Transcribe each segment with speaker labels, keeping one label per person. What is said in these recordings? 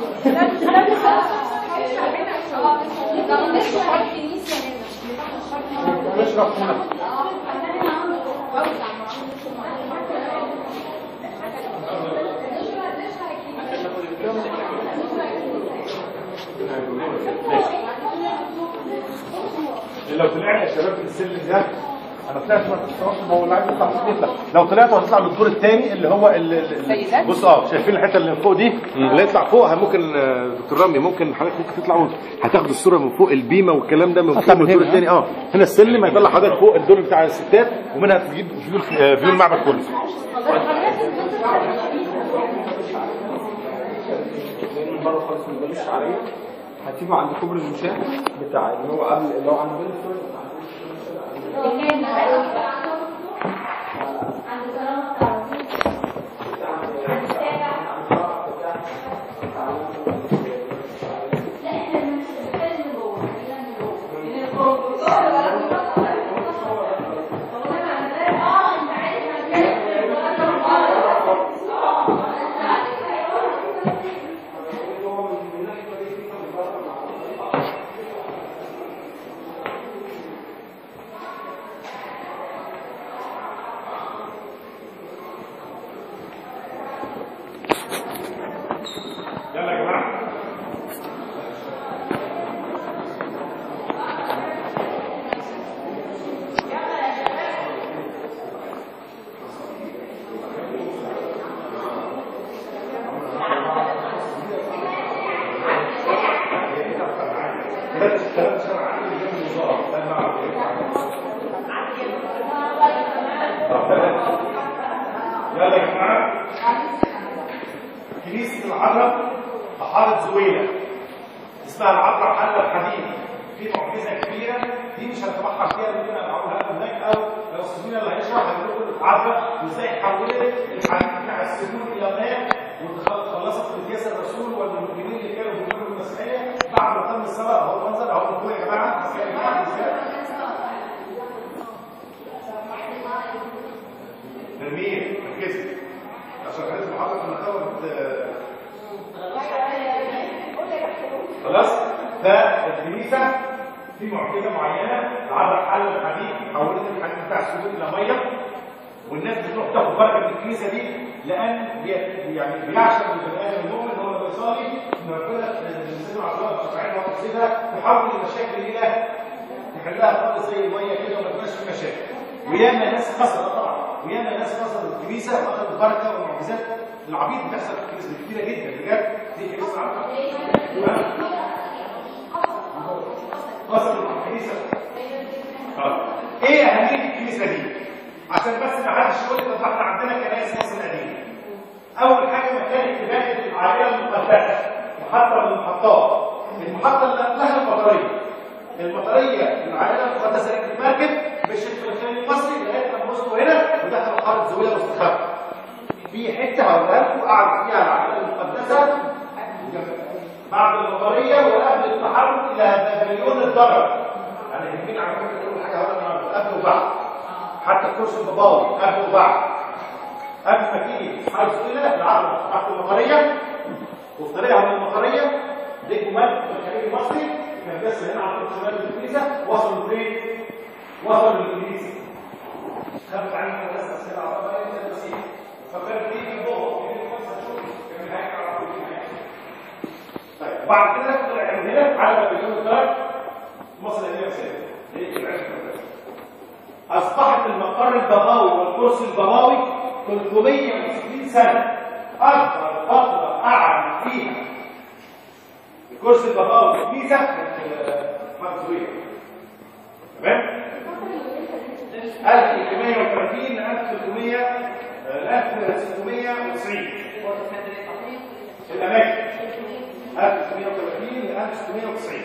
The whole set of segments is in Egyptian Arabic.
Speaker 1: نشرب هنا لو طلعنا يا شباب في السلم ده انا طلعت ما تتصورش ما هو اللي عايز يطلع مش يطلع لو طلعت هتطلع للدور الثاني اللي هو ال- ال- ال-
Speaker 2: سيدات؟
Speaker 1: بص اه شايفين الحته اللي فوق دي اللي يطلع فوق ممكن آه، دكتور رامي ممكن حضرتك ممكن تطلعوا هتاخدوا الصوره من فوق البيمه والكلام ده من
Speaker 3: أطلع
Speaker 1: فوق
Speaker 3: من
Speaker 1: الدور
Speaker 3: هنا،
Speaker 1: الثاني اه هنا السلم هيطلع حضرتك فوق الدور بتاع الستات ومنها تجيب فيو آه، فيو المعبد كله
Speaker 4: من بره خالص من باب الشعريه هتيجوا عند كوبري المشاة بتاع اللي هو قبل اللي هو عند باب السوري
Speaker 1: يلا يا جماعه يلا يا جماعه كنيسة العذراء بحارة زويلة اسمها العذراء حل الحديد في معجزة كبيرة دي مش هنتبحر فيها ممكن ابقى اقولها لكم هناك او لو السجون اللي هيشرح هيقول لكم العذراء وازاي حولت الحديد بتاع السجون الى ماء وخلصت قداس الرسول والمؤمنين اللي كانوا بيقولوا المسيحية بعد ما تم الصلاة اهو المنظر اهو الموضوع يا جماعة بس يا جماعة ازاي نرمين ركزي عشان كانت المحاضرة المحاضرة خلاص ده الكنيسة في معجزة معينة العذراء حل الحديد حولت الحديد بتاع السجود إلى مية والناس بتروح تاخد بركة من الكنيسة دي لأن بي- يعني بيعشق البني آدم المؤمن هو لما يصلي إن ربنا بينزله على الله شفاعين وتقصيدها يحول المشاكل إلى نحلها خالص زي المية كده وما تبقاش في مشاكل وياما ناس خسرت طبعا وياما ناس خسرت الكنيسة واخدت بركة والمعجزات العبيد بتحصل في الكنيسة دي كتيرة جدا بجد دي كنيسة عارفة خسرت الكنيسة آه. ايه اهمية الكنيسة دي؟ عشان بس ما حدش يقول لي طب احنا عندنا كنائس مصر قديمة اول حاجة مكان اتباعة العائلة المقدسة محطة من المحطات المحطة اللي قبلها المطرية المطرية العائلة المقدسة ركبت مركب مشيت في الخليج المصري لغاية لما وصلوا هنا ودخلوا حارة زويلة واستخبوا في حتة هقولها لكم قعد فيها العائلة المقدسة بعد المطرية وقبل التحرك إلى مليون الدرجة أنا يهمني على فكرة كل حاجة هقولها النهارده قبل وبعد حتى الكرسي الباباوي قبل وبعد قبل ما تيجي حارة زويلة العرض تحت المطرية وفي طريقها من المطرية لقوا مركب في الخليج المصري كان بس هنا على طول شمال الكنيسة وصلوا فين؟ وصلوا للكنيسة خدت عنها بس أسئلة على طول زي المسيح فكانت تيجي الضوء في الخمسة شهور كان هيك على طول طيب وبعد كده طلع من هنا على مليون الدرجة مصر القديمة سنة ليه؟ العلم المقدس. أصبحت المقر الباباوي والكرسي الباباوي 360 سنة أكبر فترة قعد فيها الكرسي الباباوي في الكنيسة كانت فرنسوية تمام؟ 1330 ل 1300 1690 الأماكن 1630 ل 1690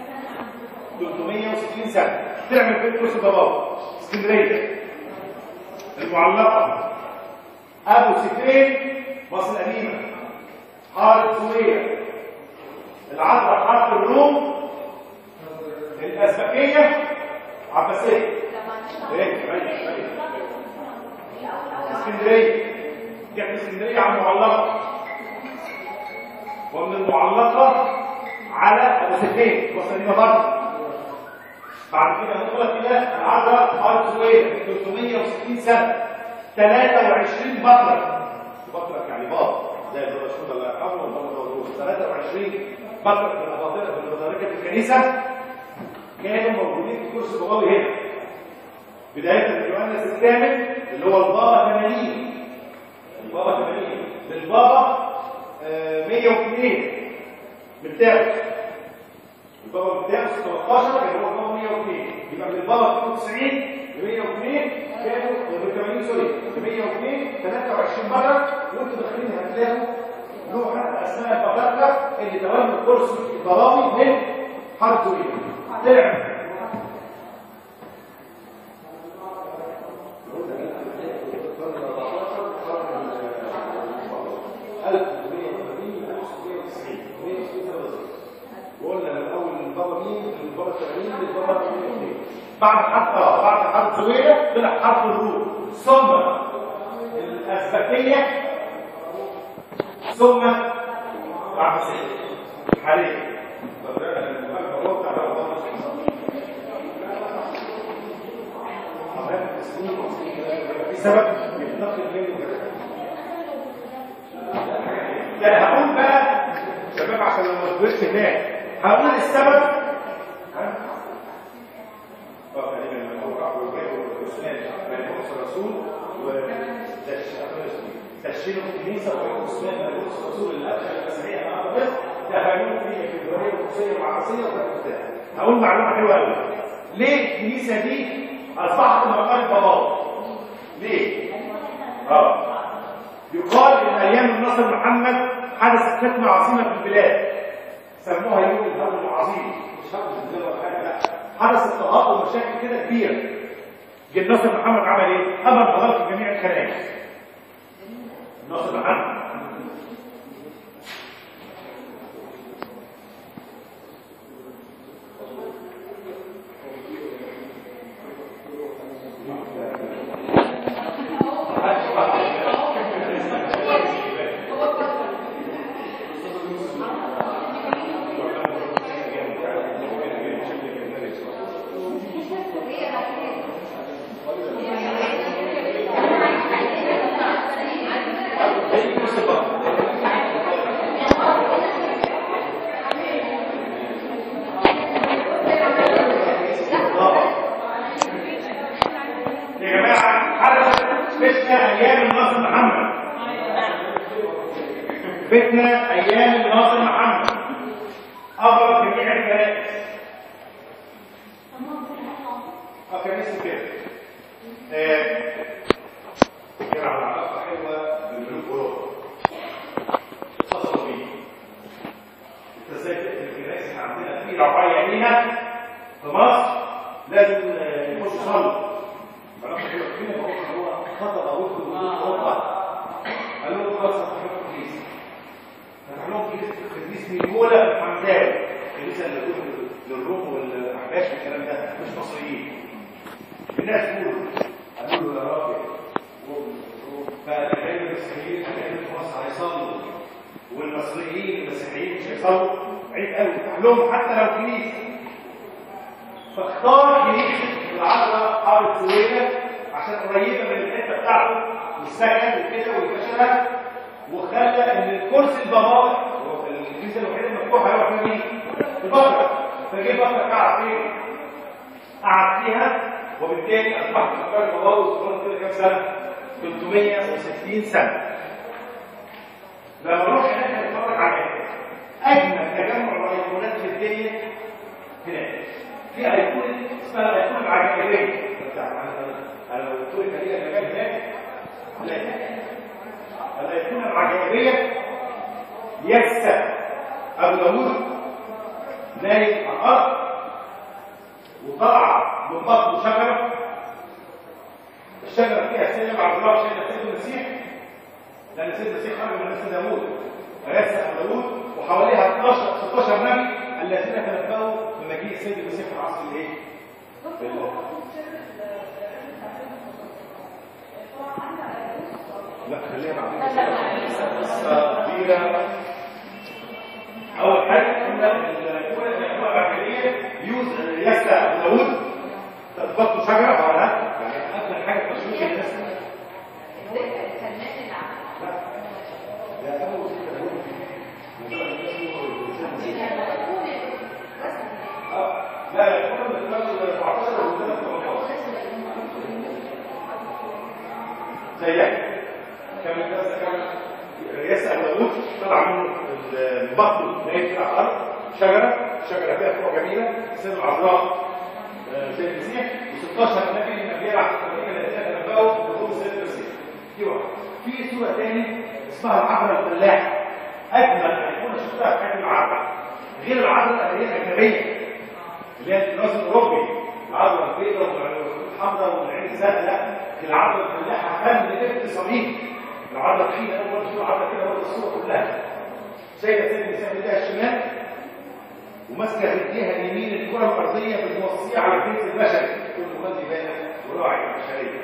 Speaker 1: 360 سنة تعمل في الكرسي الباباوي اسكندرية المعلقة أبو سفين مصر القديمة حارة سوريا العذراء حرب الروم الأسبقية عباسية ايه ايه ايه اسكندرية جت اسكندرية على المعلقة ومن المعلقة على المسكين وسليمة برضه بعد كده ندخل إلى العذراء أرض سوية 360 سنة 23 بطرة بطرة يعني باب زي البابا شهود الله يرحمه والبابا داوود 23 بطرة من الأباطرة من مدركة الكنيسة كانوا موجودين في كرسي باباوي هنا بداية من يوحنا الثامن اللي هو البابا 80 البابا 80 للبابا آه، 102 بتاعه البابا بتاعه 13 كان هو البابا 102 يبقى من البابا 92 ل 102 كانوا ب 80 سوري ب 102 23 مره وانتوا داخلين هتلاقوا لوحه اسمها الباباكا اللي تولى الكرسي الباباوي من حرب سوريا طلع وقلنا من اول البابا مين للبابا 80 للبابا 82 بعد حرف اه بعد حرف سوية طلع حرف الروح ثم الازبكيه ثم بعد حاليا بسبب يتنقل منه ده هقول بقى شباب عشان لما تقولش هناك هقول السبب ها؟ اه تقريبا من اول راح وجابوا عثمان بن قدس الرسول وتشيلوا الكنيسه وجابوا عثمان بن قدس الرسول اللي ادخل المسيحيه مع الناس دخلوه في الجمهوريه القدسيه العربيه وكذا هقول معلومه حلوه قوي ليه الكنيسه دي اصبحت مقام بابا ليه؟ اه يقال ان ايام الناصر محمد حدثت فتنه عظيمه في البلاد سموها يوم الهول العظيم مش هول الزلزال ولا حاجه لا حدث اضطهاد ومشاكل كده كبيره جه الناصر محمد عمل ايه؟ امر بغلق جميع الكنائس الناصر محمد يا جماعه حدثت فتنه ايام الناصر محمد فتنه ايام الناصر محمد اغرق جميع الكنائس اه كنيسه كده آه، كان على علاقه حلوه بالملوك اوروبا اتصلوا بيه انت ازاي تقتل الكنائس احنا عندنا في رعايه لينا في مصر لازم آه، يخشوا يصلوا فلما كانوا فين هو هو خطب ابوك من اوروبا قال لهم خلاص هتروحوا الكنيسه فتح لهم كنيسه القديس نيكولا الحمداوي الكنيسه اللي بتقول للروم والاحباش والكلام ده مش مصريين الناس يقولوا قالوا له يا راجل فالغير المسيحيين اللي في مصر هيصلوا والمصريين المسيحيين مش هيصلوا عيب قوي فتح لهم حتى لو كنيسه فاختار كنيسه العذراء حاره سويدة عشان قريبه من الحته بتاعته والسكن وكده والكشره وخلى ان الكرسي الباباوي هو الكنيسه الوحيده المفتوحه هيروح فيها مين؟ البقره فجه بكر قعد فين؟ قعد فيها وبالتالي اصبحت افكار الباباوي وصلت كده كام سنه؟ 360 سنه لما نروح هناك نتفرج على اجمل تجمع الايقونات في الدنيا هناك في ايقونه اسمها الايقونه العجائبيه انا لو قلت لك هي المكان هناك هنلاقي الايقونه العجائبيه يسا ابو داوود نايم على الارض وطلع من بطنه شجره الشجره فيها سيدنا عبد الله سيدنا سيد المسيح لان سيد المسيح خرج من نفس داوود فيسا ابو داوود وحواليها 12 16 نبي الذين تنبأوا بمجيء سيد المسيح في العصر الايه؟ في ال- لا خليها بعدين قصة كبيرة شجره ولا لا؟ يعني اكتر حاجه تشويق الناس
Speaker 2: الفنان اللي
Speaker 1: لا لا يكون من 14 و 18 زي ده كان الناس كان يسأل داوود طلع منه البطن نايم كده على الارض شجره شجره فيها فروع جميله سن العذراء سيد المسيح و16 نبي من انبياء العهد القديم الذين تنبأوا بظهور سيد المسيح دي واحده في سوره ثاني اسمها العذراء الفلاح اجمل ان يكون شفتها في حياه العذراء غير العذراء اللي هي الاجنبيه اللي هي الراس الاوروبي العذراء البيضاء والحمراء والعين الزرقاء لا العذراء الفلاحه فن لبنت صميم العذراء تخينه اول صوره عذراء كده ورا الصوره كلها سيده سيد المسيح ايديها الشمال وماسكه بايديها اليمين الكره الارضيه بالموصيه على الجنس البشري كل خلي بالك وراعي البشريه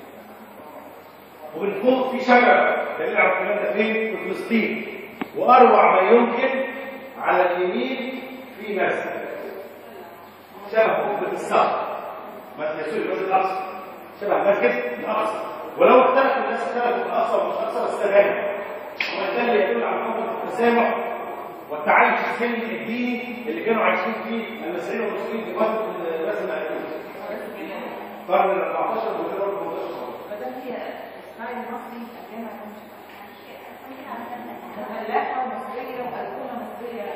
Speaker 1: ومن فوق في شجره دليل على الكلام ده فين في فلسطين واروع ما يمكن على اليمين في مسجد شبه قبه الصخر مسجد يسوع المسجد الاقصى شبه مسجد الاقصى ولو اختلفوا الناس اختلفوا الاقصى ومش الاقصى بس ده غني وده اللي يدل على حكم التسامح والتعايش السلمي الديني اللي كانوا عايشين فيه المسيحيين والمسلمين في فتره الرسم العلمي قرن ال 14 وال 18
Speaker 2: ما دام هي اسماعيل المصري الجامعة فلاحة ومصرية وأيقونة مصرية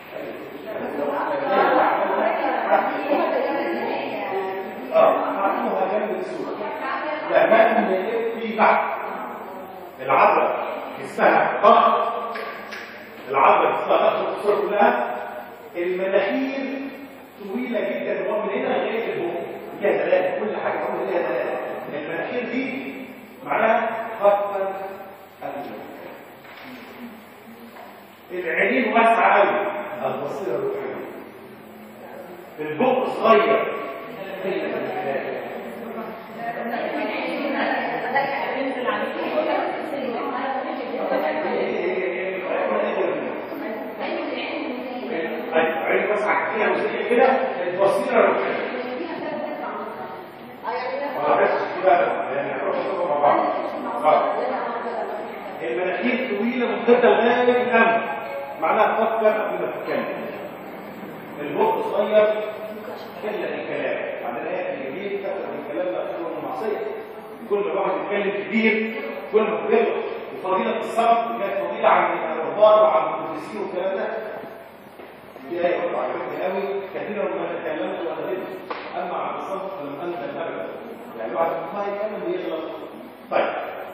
Speaker 1: اه عرفوها جنب السورة لأن في بحث العذراء اسمها ضغط العضله اسمها ضغط الصوره كلها المناخير طويله جدا ومن هنا لغايه البوق فيها دلاله كل حاجه عمل ليها دلاله المناخير دي معناها خطا العينين واسعه قوي البصيره الروحيه البق صغير عين واسعه كتير وزي كده البصيره الروحيه ما بس كده يعني نروح نشوفهم مع بعض آه. المناخير طويله ممتده لغايه الانف معناها تفكر قبل ما تتكلم البق صغير كلا الكلام عندنا ايه الجديد كثر الكلام ده اكثر من المعصيه كل ما الواحد يتكلم كتير كل ما بيغلط وفضيله الصبر كانت فضيله عن الرهبان وعن القديسين والكلام ده دي آية برضه عجبتني قوي كثيرا ما تكلمت وأنا بنت أما عن الصبر فلم أندم أبدا يعني الواحد ما يتكلم بيغلط طيب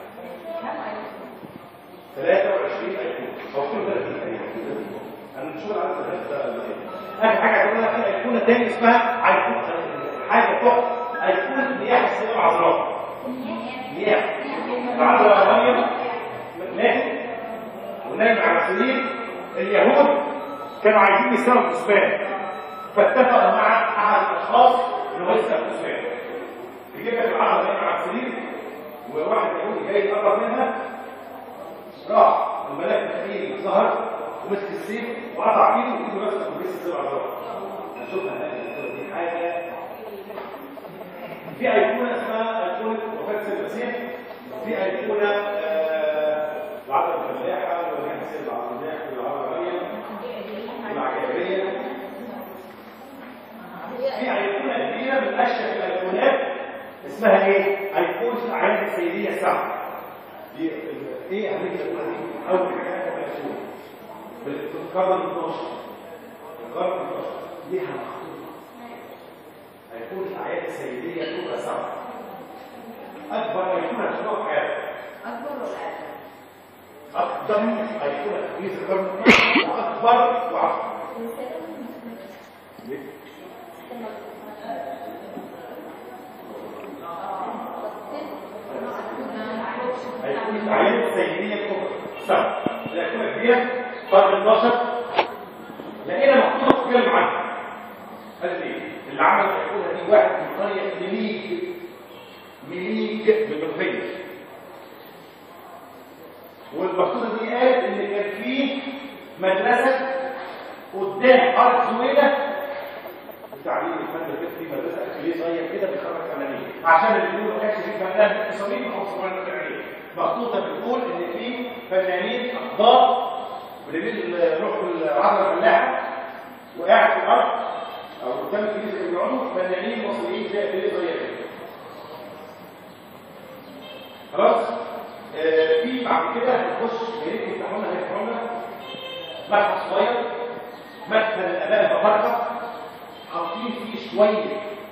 Speaker 1: 23 أيقونة أو كل 30 أيقونة أنا مش شغل على الثلاثة آخر حاجة هتقولها في أيقونة تاني اسمها أيقونة حاجة تحفة أيقونة مياه السيدة العذراء مياه العذراء مريم ماتت ونايم على سرير اليهود كانوا عايزين يسرقوا الكسبان فاتفقوا مع احد الاشخاص انه يسرق الكسبان يجيب لك العضله نايمه على السرير وواحد يهودي جاي يقرب منها راح الملاك الخير ظهر ومسك السيف وقطع ايده وايده مسك وبيس السبع ظهر شفنا دي حاجه في ايقونه اسمها ايقونه وفاه سيد المسيح في ايقونه العضله الفلاحه والناس السيد العظيم والعضله مريم العجبية في أيقونة كبيرة من أشهر الأيقونات اسمها إيه؟ أيقونة الأعياد السيدية السبعة دي إيه أهمية الأيقونة دي؟ أول حاجة مكتوبة في القرن ال 12 القرن ال 12 ليها مخطوطة أيقونة الأعياد السيدية الأولى سبعة أكبر أيقونة هتشوفها في حياتك
Speaker 2: أكبر ولا
Speaker 1: أقدم أيقونة في القرن وأكبر وأكبر هيكون التعليم السيدية الكبرى سبعة الأيقونة الكبيرة قرن 12 لقينا مخطوطة تتكلم عنها قال لي اللي عمل الأيقونة دي واحد من قرية مليج مليج بالمنوفية والمخطوطة دي قالت إن كان في مدرسة قدام أرض سويدة التعليم الفن الفكري مدرسة ليه صغير كده بيخرج فنانين عشان اللي بيقولوا ما كانش في فنان مصابين ما هو صغير فنانين مخطوطه بتقول ان في فنانين اخبار ولبيل روح العضله الفلاحه وقاعد في الارض او قدام الكنيسه اللي بيقعدوا فنانين مصريين زي ليه صغير كده خلاص آه في بعد كده هنخش يا ريت يفتحوا لنا هيفتحوا لنا متحف صغير مدخل الاباء البطاركه حاطين فيه شويه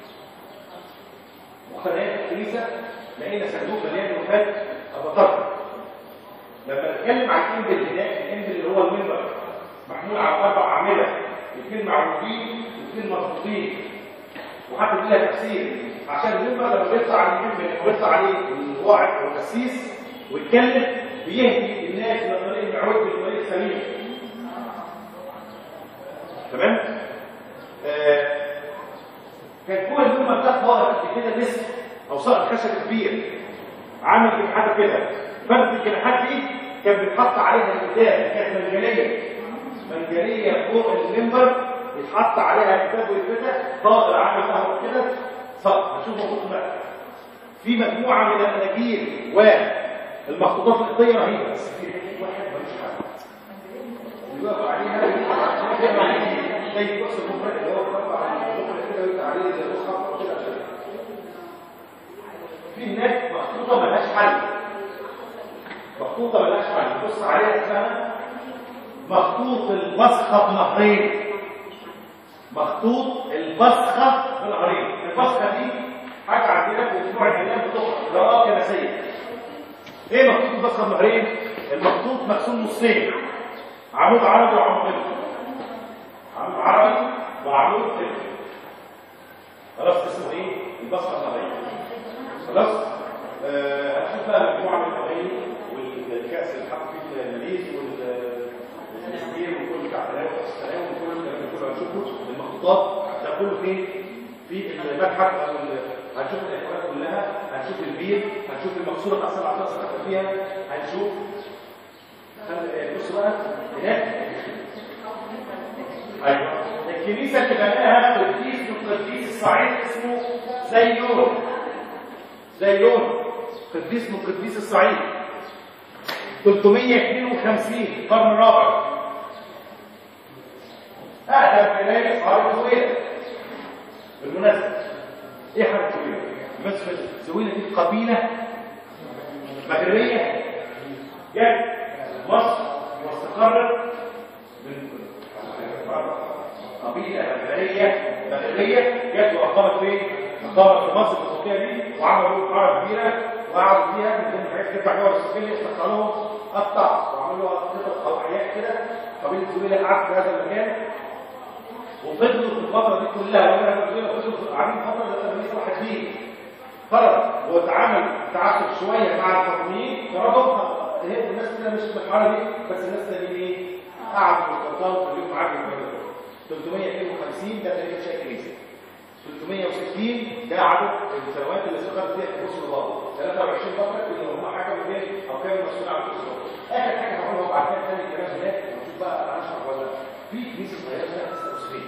Speaker 1: مقتنيات الكنيسه لقينا صندوق مليان وفات البطاركه لما نتكلم عن الانجل هناك الانجل اللي هو المنبر محمول على اربع اعمده الاثنين معروفين والاثنين مظبوطين وحتى لها تفسير عشان المنبر لما بيطلع على المنبر بيطلع عليه الواعظ او القسيس ويتكلم بيهدي الناس الى طريق المعروف بالطريق السليم تمام آه كان فوق المنبر ده واقف قد كده نسر او صقر خشب كبير عامل جناحات كده فرد الجناحات دي كان بيتحط عليها الكتاب كانت منجليه منجليه فوق المنبر يتحط عليها كتاب ويتفتح طائر عامل قهوه كده صقر هشوف موجود بقى في مجموعه من الاناجيل والمخطوطات القبطيه رهيبه بس في واحد ملوش حل يوقف عليها زي بص المفرد اللي هو مربع المفرد كده ويبقى عليه زي مصحف كده عشان في هناك مخطوطه ملهاش حل مخطوطه ملهاش حل بص عليها اسمها مخطوط البصخه بنهرين مخطوط البصخه بنهرين البصخه دي حاجه عندنا في اسبوع الايام بتخرج قراءه كنسيه ايه مخطوط البصخه بنهرين المخطوط مقسوم نصين عمود عربي وعمود قبطي عمود عربي وعمود قبطي خلاص اسمه ايه البصخه بنهرين خلاص آه، هتشوف بقى مجموعه من الاغاني والكاس اللي حاطط فيه المليز والمسكين وكل التعبيرات والسلام وكل الكلام ده كله هتشوفه المخطوطات ده كله فين في المتحف او ال- هنشوف الاحوال كلها هنشوف البير هنشوف المقصوره بتاع سبع عشر سنه فيها هنشوف خل- بص بقى هناك ايوه الكنيسه اللي بناها قديس من قديس الصعيد اسمه زيون زيون قديس من قديس الصعيد 352 القرن الرابع اقدم كنايس حاره زويله بالمناسبه ايه حاره زويله بس زويله دي قبيله مغربيه جت مصر واستقرت من قبيله مغربيه مغربيه جت واقامت فين؟ اقامت في مصر في التركيه دي وعملوا حاره كبيره وقعدوا فيها من ضمن الحاجات ترجع جوه السفينه استقروا قطع وعملوا خطط او احياء كده قبيله زويله قعدت في هذا المكان وفضلوا في الفتره دي كلها وانا فضلوا فضلوا قاعدين فتره لغايه ما صلاح الدين فرض واتعامل تعاطف شويه مع الفاطميين فرضوا هي الناس كده مش في الحاله دي بس الناس تانيين ايه قعدوا في السلطان وخليهم معاهم في 352 ده تاريخ شيخ كنيسه 360 ده عدد السنوات اللي استقرت فيها في مصر البابا 23 فتره اللي هم حكموا فيها او كانوا مسؤولين عن مصر اخر حاجه هقولها وبعد كده ثاني كلام هناك نشوف بقى انا هشرح ولا في كنيسه صغيره اسمها كنيسه اسريه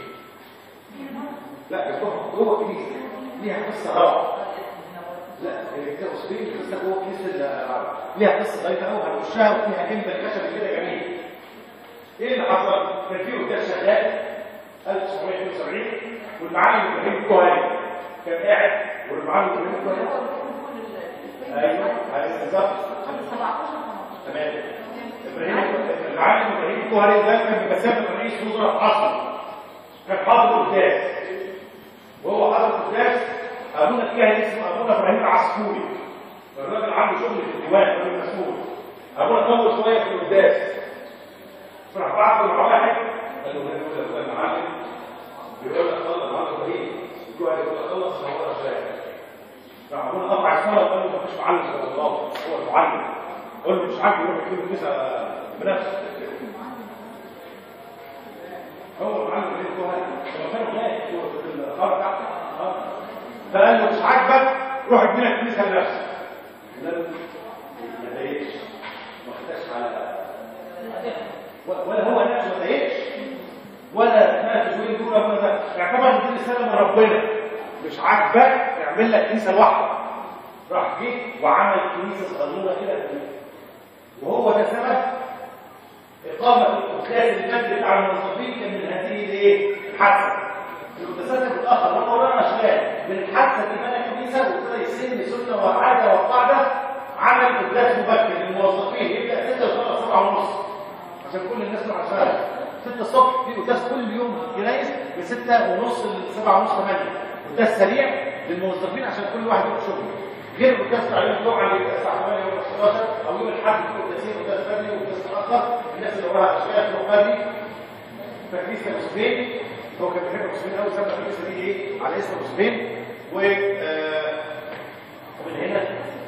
Speaker 1: لا جوه جوه كنيسه ليها قصه روعه لا كنيسه اسريه كنيسه جوه كنيسه العرب ليها قصه ضعيفه قوي هنخشها وفيها جنب الخشب كده جميل ايه اللي حصل؟ كان في قدام شغال 1972 والمعلم ابراهيم الكوهاني كان قاعد والمعلم ابراهيم الكوهاني ايوه ايوه بالظبط تمام ابراهيم المعلم ابراهيم الكوهاني ده كان بمثابه رئيس وزراء اصلا كان حاضر قداس وهو حاضر قداس ابونا فيها اسمه ابونا ابراهيم العسكوري الراجل عنده شغل في الديوان راجل مسؤول ابونا طول شويه في القداس فراح بعت مع واحد قال له هو ده المعلم بيقول لك خلص معلم ابراهيم يقول لك خلص هو شايف راح ابونا قطع الصلاه وقال له مفيش معلم صلى الله هو المعلم قول له مش عاجبه يروح يكتب الكنيسه بنفسه هو المعلم اللي هو هو كان هناك في الخرج بتاعته فقال له مش عاجبك روح ابني الكنيسه لنفسك لم ما ضايقش ما اختش على ولا هو نفسه ما ضايقش ولا ما تزوين دول ولا ده اعتبر ان دي رساله من ربنا مش عاجبك اعمل لك كنيسه لوحدك راح جه وعمل كنيسه صغيره كده وهو ده سبب اقامه القداس المجد بتاع الموظفين كان من هذه الايه؟ الحادثه القداسات بتتاخر هو مولانا شغال من الحادثه دي بنى كنيسه وابتدى يسن سنه وعاده وقاعده عمل قداس مبكر للموظفين يبدا 6 ويخلص 7 ونص عشان كل الناس تروح على الشارع 6 الصبح في قداس كل يوم في الكنايس من 6 ونص ل 7 ونص 8 قداس سريع للموظفين عشان كل واحد يروح شغله غير القداس بتاع يوم الجمعه اللي بيبقى الساعه 8 يوم 11 او يوم الاحد في قداسين قداس بدري وقداس متاخر الناس اللي وراها اشغال تروح بدري فكنيسه المسلمين هو كان بيحب المسلمين قوي سمى الكنيسه دي ايه على اسم المسلمين و آه، ومن هنا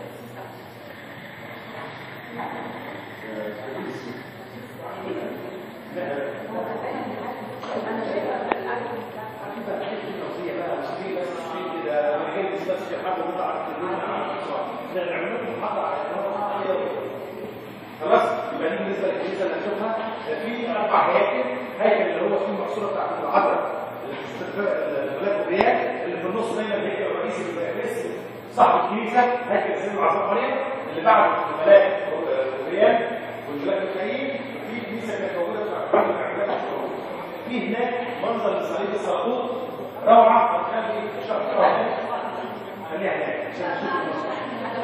Speaker 1: خلاص يبقى دي بالنسبه للكنيسه اللي هنشوفها في اربع هياكل هيكل اللي هو فيه المقصوره بتاعت العذراء البلاد الريال اللي في النص دايما الهيكل الرئيسي بيبقى اسم صاحب الكنيسه هيكل سيدنا العذراء مريم اللي بعد الملاك الريال والملاك الكريم في كنيسه كانت موجوده في عقبال العباد في هناك منظر لصليب الصاروخ روعه هتخلي شهر خليها هناك عشان نشوف المنظر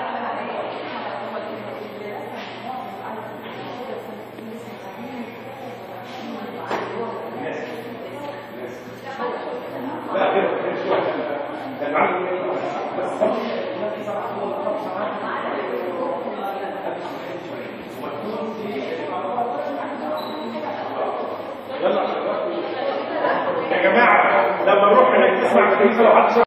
Speaker 1: لا غير غير شويه ده المعلم بس يلا يا جماعه لما نروح هناك نسمع الكنيسه لو حد